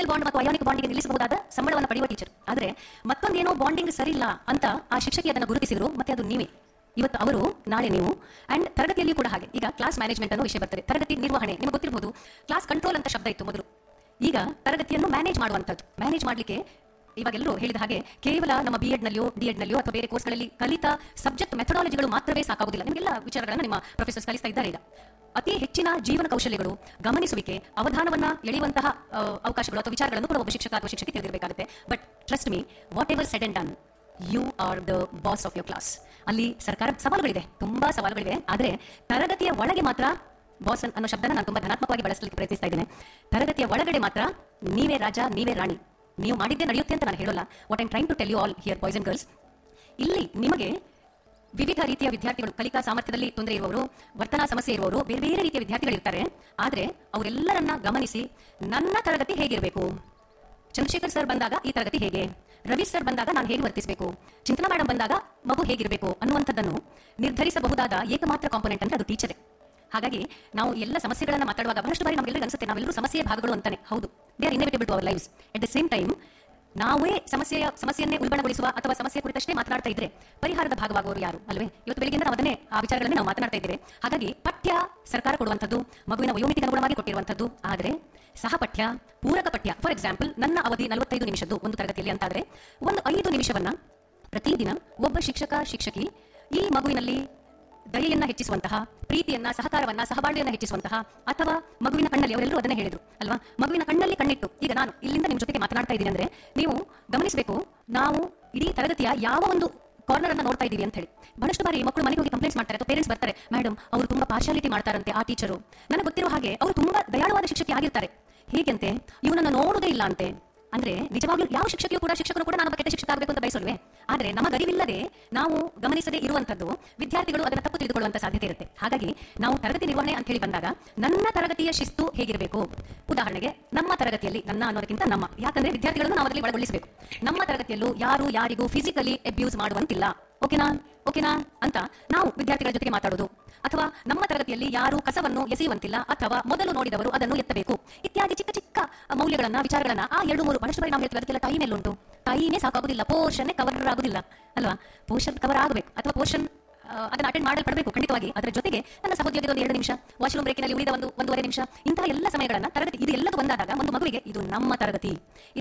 electrical bond ಮತ್ತು ionic ಬಾಂಡಿಗೆ ನಿಲ್ಲಿಸಬಹುದಾದ ಸಂಬಳವನ್ನು ಪಡೆಯುವ ಟೀಚರ್ ಆದ್ರೆ ಮತ್ತೊಂದೇನೋ ಬಾಂಡಿಂಗ್ ಸರಿಯಿಲ್ಲ ಅಂತ ಆ ಶಿಕ್ಷಕಿ ಅದನ್ನು ಗುರುತಿಸಿದ್ರು ಮತ್ತೆ ಅದು ನೀವೇ ಇವತ್ತು ಅವರು ನಾಳೆ ನೀವು ಅಂಡ್ ತರಗತಿಯಲ್ಲಿ ಕೂಡ ಹಾಗೆ ಈಗ ಕ್ಲಾಸ್ ಮ್ಯಾನೇಜ್ಮೆಂಟ್ ಅನ್ನೋ ವಿಷಯ ಬರ್ತದೆ ತರಗತಿ ನಿರ್ವಹಣೆ ನಿಮಗೆ ಗೊತ್ತಿರಬಹುದು ಕ್ಲಾಸ್ ಕಂಟ್ರೋಲ್ ಅಂತ ಶಬ್ದ ಇತ್ತು ಮೊದಲು ಈಗ ತರಗತಿಯನ್ನು ಮ್ಯಾನೇಜ್ ಮಾಡುವಂಥದ್ದು ಮ್ಯಾನೇಜ್ ಮಾಡಲಿಕ್ಕೆ ಇವಾಗೆಲ್ಲರೂ ಹೇಳಿದ ಹಾಗೆ ಕೇವಲ ನಮ್ಮ ಬಿ ಎಡ್ನಲ್ಲಿಯೋ ಡಿ ಎಡ್ನಲ್ಲಿಯೋ ಅಥವಾ ಬೇರೆ ಕೋರ್ಸ್ಗಳಲ್ಲಿ ಕಲಿತ ಸಬ್ಜೆಕ್ಟ್ ಮೆಥಡಾಲಜಿಗಳು ಮಾತ್ರವೇ ಸಾಕಾಗುವುದಿಲ್ಲ ನಿಮಗೆಲ್ಲ ವಿಚಾರಗಳನ್ನು ನಿಮ್ಮ ಪ್ರೊಫೆಸರ್ಸ್ ಕಲಿಸ್ತಾ ಇದ್ದಾರೆ ಈಗ ಅತಿ ಹೆಚ್ಚಿನ ಜೀವನ ಕೌಶಲ್ಯಗಳು ಗಮನಿಸುವಿಕೆ ಅವಧಾನವನ್ನ ಎಳೆಯುವಂತಹ ಆ, ಅವಕಾಶಗಳು ಅಥವಾ ವಿಚಾರಗಳನ್ನು ಕೂಡ ಒಬ್ಬ ಶಿಕ್ಷಕ ಅಥವಾ ಶಿಕ್ಷಕಿ ತಿಳಿದಿರಬೇಕಾಗುತ್ತೆ but trust me whatever said and done you are the boss of your class ಅಲ್ಲಿ ಸರ್ಕಾರ ಸವಾಲುಗಳಿದೆ ತುಂಬಾ ಸವಾಲುಗಳಿವೆ ಆದರೆ ತರಗತಿಯ ಒಳಗೆ ಮಾತ್ರ ಬಾಸ್ ಅನ್ನೋ ಶಬ್ದನ ನಾನು ತುಂಬಾ ಧನಾತ್ಮಕವಾಗಿ ಬಳಸಲಿಕ್ಕೆ ಪ್ರಯತ್ನಿಸ್ತಾ ಇದ್ದೇನೆ ತರಗತಿಯ ಒಳಗಡೆ ಮಾತ್ರ ನೀವೇ ರಾಜ ನೀವೇ ರಾಣಿ ನೀವು ಮಾಡಿದ್ದೇ ನಡೆಯುತ್ತೆ ಅಂತ ನಾನು ಹೇಳೋಲ್ಲ what I'm trying to tell you all here boys and girls ಇಲ್ಲಿ ನಿಮಗೆ ವಿವಿಧ ರೀತಿಯ ವಿದ್ಯಾರ್ಥಿಗಳು ಕಲಿಕಾ ಸಾಮರ್ಥ್ಯದಲ್ಲಿ ತೊಂದರೆ ಇರುವವರು ವರ್ತನಾ ಸಮಸ್ಯೆ ಇರುವವರು ಬೇರೆ ಬೇರೆ ರೀತಿಯ ವಿದ್ಯಾರ್ಥಿಗಳು ಇರ್ತಾರೆ ಆದ್ರೆ ಅವರೆಲ್ಲರನ್ನ ಗಮನಿಸಿ ನನ್ನ ತರಗತಿ ಹೇಗಿರಬೇಕು ಚಂದ್ರಶೇಖರ್ ಸರ್ ಬಂದಾಗ ಈ ತರಗತಿ ಹೇಗೆ ರವಿ ಸರ್ ಬಂದಾಗ ನಾನು ಹೇಗೆ ವರ್ತಿಸಬೇಕು ಚಿಂತನಾ ಮೇಡಮ್ ಬಂದಾಗ ಮಗು ಹೇಗಿರಬೇಕು ಅನ್ನುವಂಥದ್ದನ್ನು ನಿರ್ಧರಿಸಬಹುದಾದ ಏಕಮಾತ್ರ ಕಾಂಪೊನೆಂಟ್ ಅಂದ್ರೆ ಅದು ಟೀಚರೇ ಹಾಗಾಗಿ ನಾವು ಎಲ್ಲ ಸಮಸ್ಯೆಗಳನ್ನ ಮಾತಾಡುವಾಗ ಬಹಳಷ್ಟು ಬಾರಿ ನಮಗೆಲ್ಲರಿಗೂ ಅನ್ಸುತ್ತೆ ನಾವೆಲ್ಲರೂ ಸಮಸ್ಯೆಯ ಭಾಗಗಳು ಅಂತಾನೆ ಹೌದು they are inevitable to our lives at the same time ನಾವೇ ಸಮಸ್ಯೆಯ ಸಮಸ್ಯೆಯನ್ನೇ ಉಲ್ಬಣಗೊಳಿಸುವ ಅಥವಾ ಸಮಸ್ಯೆ ಕುರಿತಷ್ಟೇ ಮಾತನಾಡ್ತಾ ಇದ್ರೆ ಪರಿಹಾರದ ಭಾಗವಾಗುವವರು ಯಾರು ಅಲ್ವೇ ಇವತ್ತು ಬೆಳಿಗ್ಗೆಯಿಂದ ನಾವು ಅದನ್ನೇ ಆ ವಿಚಾರಗಳನ್ನೇ ನಾವು ಮಾತನಾಡ್ತಾ ಇದ್ದೇವೆ ಹಾಗಾಗಿ ಪಠ್ಯ ಸರ್ಕಾರ ಕೊಡುವಂಥದ್ದು ಮಗುವಿನ ವಯೋಮಿತಿಗೆ ಅನುಗುಣವಾಗಿ ಕೊಟ್ಟಿರುವಂಥದ್ದು ಆದರೆ ಸಹಪಠ್ಯ ಪೂರಕ ಪಠ್ಯ ಫಾರ್ ಎಕ್ಸಾಂಪಲ್ ನನ್ನ ಅವಧಿ ನಲವತ್ತೈದು ನಿಮಿಷದ್ದು ಒಂದು ತರಗತಿಯಲ್ಲಿ ಅಂತಾದ್ರೆ ಒಂದು ಐದು ನಿಮಿಷವನ್ನ ಪ್ರತಿದಿನ ಒಬ್ಬ ಶಿಕ್ಷಕ ಶಿಕ್ಷಕಿ ಈ ಮಗುವಿನಲ್ಲಿ ದಯೆಯನ್ನ ಹೆಚ್ಚಿಸುವಂತಹ ಪ್ರೀತಿಯನ್ನ ಸಹಕಾರವನ್ನ ಸಹಬಾಳ್ವೆಯನ್ನ ಹೆಚ್ಚಿಸುವಂತಹ ಅಥವಾ ಮಗುವಿನ ಕಣ್ಣಲ್ಲಿ ಅವರೆಲ್ಲರೂ ಅದನ್ನೇ ಹೇಳಿದ್ರು ಅಲ್ವಾ ಮಗುವಿನ ಕಣ್ಣಲ್ಲಿ ಕಣ್ಣಿಟ್ಟು ಈಗ ನಾನು ಇಲ್ಲಿಂದ ನಿಮ್ಮ ಜೊತೆಗೆ ಮಾತನಾಡ್ತಾ ಇದ್ದೀನಿ ಅಂದ್ರೆ ನೀವು ಗಮನಿಸಬೇಕು ನಾವು ಇಡೀ ತರಗತಿಯ ಯಾವ ಒಂದು ಕಾರ್ನರ್ ಅನ್ನ ನೋಡ್ತಾ ಇದೀವಿ ಅಂತ ಹೇಳಿ ಬಹಳಷ್ಟು ಬಾರಿ ಮಕ್ಕಳು ಮನೆಗೆ ಹೋಗಿ ಕಂಪ್ಲೇಂಟ್ಸ್ ಮಾಡ್ತಾರೆ ಅಥವಾ ಪೇರೆಂಟ್ಸ್ ಬರ್ತಾರೆ ಮೇಡಮ್ ಅವರು ತುಂಬಾ ಪಾರ್ಶಾಲಿಟಿ ಮಾಡ್ತಾರಂತೆ ಆ ಟೀಚರು ನನಗೆ ಗೊತ್ತಿರೋ ಹಾಗೆ ಅವರು ತುಂಬಾ ದಯಾಳುವಾದ ಶಿಕ್ಷಕಿ ಆಗಿರ್ತಾರೆ ಹೇಗೆಂತೆ ಇವನನ್ನು ನೋಡುವುದೇ ಇಲ್ಲ ಅಂತೆ ಅಂದ್ರೆ ನಿಜವಾಗ್ಲೂ ಯಾವ ಶಿಕ್ಷಕಿಯೂ ಕೂಡ ಶಿಕ್ಷಕರು ಕೂಡ ನಾನು ಒಬ್ಬ ಕೆಟ್ಟ ಶಿಕ್ಷಕ ಆಗಬೇಕು ಅಂತ ಬಯಸಲ್ವೇ ಆದ್ರೆ ನಮಗರಿವಿಲ್ಲದೆ ನಾವು ಗಮನಿಸದೇ ಇರುವಂತದ್ದು ವಿದ್ಯಾರ್ಥಿಗಳು ಅದನ್ನ ತಪ್ಪು ತಿಳಿದುಕೊಳ್ಳುವಂತ ಸಾಧ್ಯತೆ ಇರುತ್ತೆ ಹಾಗಾಗಿ ನಾವು ತರಗತಿ ನಿರ್ವಹಣೆ ಅಂತ ಹೇಳಿ ಬಂದಾಗ ನನ್ನ ತರಗತಿಯ ಶಿಸ್ತು ಹೇಗಿರಬೇಕು ಉದಾಹರಣೆಗೆ ನಮ್ಮ ತರಗತಿಯಲ್ಲಿ ನನ್ನ ಅನ್ನೋದಕ್ಕಿಂತ ನಮ್ಮ ಯಾಕಂದ್ರೆ ವಿದ್ಯಾರ್ಥಿಗಳನ್ನು ನಾವು ಅದರಲ್ಲಿ ಒಳಗೊಳಿಸಬೇಕು ನಮ್ಮ ತರಗತಿಯಲ್ಲೂ ಯಾರು ಯಾರಿಗೂ ಫಿಸಿಕಲಿ ಅಬ್ಯೂಸ್ ಮಾಡುವಂತಿಲ್ಲ ಓಕೆನಾ ಓಕೆನಾ ಅಂತ ನಾವು ವಿದ್ಯಾರ್ಥಿಗಳ ಜೊತೆಗೆ ಮಾತಾಡೋದು ಅಥವಾ ನಮ್ಮ ತರಗತಿಯಲ್ಲಿ ಯಾರು ಕಸವನ್ನು ಎಸೆಯುವಂತಿಲ್ಲ ಅಥವಾ ಮೊದಲು ನೋಡಿದವರು ಅದನ್ನು ಎತ್ತಬೇಕು ಇತ್ಯಾದಿ ಚಿಕ್ಕ ಚಿಕ್ಕ ಮೌಲ್ಯಗಳನ್ನ ವಿಚಾರಗಳನ್ನ ಆ ಎರಡು ಮೂರು ಬಹಳಷ್ಟು ಬಾರಿ ನಾವು ಹೇಳ್ತೀವಿ ಅದಕ್ಕೆಲ್ಲ ಟೈಮ್ ಎಲ್ಲುಂಟು ಟೈಮೇ ಸಾಕಾಗುದಿಲ್ಲ ಪೋರ್ಷನ್ನೇ ಕವರ್ ಆಗುದಿಲ್ಲ ಅಲ್ವಾ ಪೋರ್ಷನ್ ಕವರ್ ಆಗಬೇಕು ಅಥವಾ ಪೋರ್ಷನ್ ಅದನ್ನ ಅಟೆಂಡ್ ಮಾಡಲ್ಪಡಬೇಕು ಖಂಡಿತವಾಗಿ ಅದರ ಜೊತೆಗೆ ನನ್ನ ಸಹೋದ್ಯೋಗದ ಒಂದು ಎರಡು ನಿಮಿಷ ವಾಶ್ರೂಮ್ ಬ್ರೇಕಿನಲ್ಲಿ ಉಳಿದ ಒಂದು ಒಂದೂವರೆ ನಿಮಿಷ ಇಂತಹ ಎಲ್ಲ ಸಮಯಗಳನ್ನ ತರಗತಿ ಇದು ಎಲ್ಲದೂ ಒಂದಾದಾಗ ಒಂದು ಮಗುವಿಗೆ ಇದು ನಮ್ಮ ತರಗತಿ